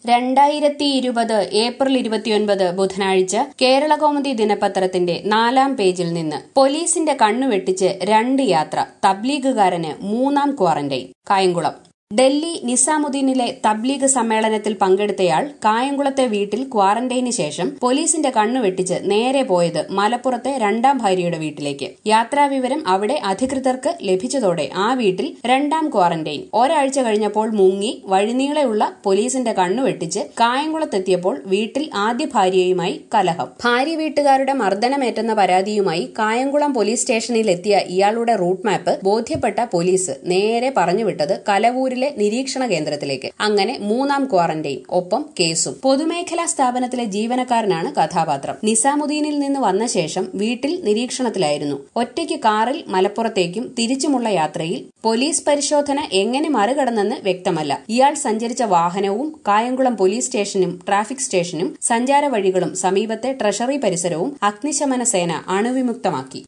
രണ്ടായിരത്തി ഇരുപത് ഏപ്രിൽ ഇരുപത്തിയൊൻപത് ബുധനാഴ്ച കേരളകൗമുദി ദിനപത്രത്തിന്റെ നാലാം പേജിൽ നിന്ന് പോലീസിന്റെ കണ്ണുവെട്ടിച്ച് രണ്ട് യാത്ര തബ്ലീഗുകാരന് മൂന്നാം ക്വാറന്റൈൻ കായംകുളം ഡൽഹി നിസാമുദ്ദീനിലെ തബ്ലീഗ് സമ്മേളനത്തിൽ പങ്കെടുത്തയാൾ കായംകുളത്തെ വീട്ടിൽ ക്വാറന്റൈന് ശേഷം പോലീസിന്റെ കണ്ണുവെട്ടിച്ച് നേരെ പോയത് മലപ്പുറത്തെ രണ്ടാം ഭാര്യയുടെ വീട്ടിലേക്ക് യാത്രാവിവരം അവിടെ അധികൃതർക്ക് ലഭിച്ചതോടെ ആ വീട്ടിൽ രണ്ടാം ക്വാറന്റൈൻ ഒരാഴ്ച കഴിഞ്ഞപ്പോൾ മുങ്ങി വഴിനീളെയുള്ള പോലീസിന്റെ കണ്ണുവെട്ടിച്ച് കായംകുളത്തെത്തിയപ്പോൾ വീട്ടിൽ ആദ്യ ഭാര്യയുമായി കലഹം ഭാര്യ വീട്ടുകാരുടെ മർദ്ദനമേറ്റെന്ന പരാതിയുമായി കായംകുളം പോലീസ് സ്റ്റേഷനിൽ എത്തിയ ഇയാളുടെ റൂട്ട് മാപ്പ് ബോധ്യപ്പെട്ട പോലീസ് നേരെ പറഞ്ഞുവിട്ടത് കലവൂരിൽ ജില്ലയിലെ നിരീക്ഷണ കേന്ദ്രത്തിലേക്ക് അങ്ങനെ മൂന്നാം ക്വാറന്റൈൻ ഒപ്പം കേസും പൊതുമേഖലാ സ്ഥാപനത്തിലെ ജീവനക്കാരനാണ് കഥാപാത്രം നിസാമുദ്ദീനിൽ നിന്ന് വന്ന ശേഷം വീട്ടിൽ നിരീക്ഷണത്തിലായിരുന്നു ഒറ്റയ്ക്ക് കാറിൽ മലപ്പുറത്തേക്കും തിരിച്ചുമുള്ള യാത്രയിൽ പോലീസ് പരിശോധന എങ്ങനെ മറികടന്നെന്ന് വ്യക്തമല്ല ഇയാൾ സഞ്ചരിച്ച വാഹനവും കായംകുളം പോലീസ് സ്റ്റേഷനും ട്രാഫിക് സ്റ്റേഷനും സഞ്ചാര വഴികളും സമീപത്തെ ട്രഷറി പരിസരവും അഗ്നിശമന സേന അണുവിമുക്തമാക്കി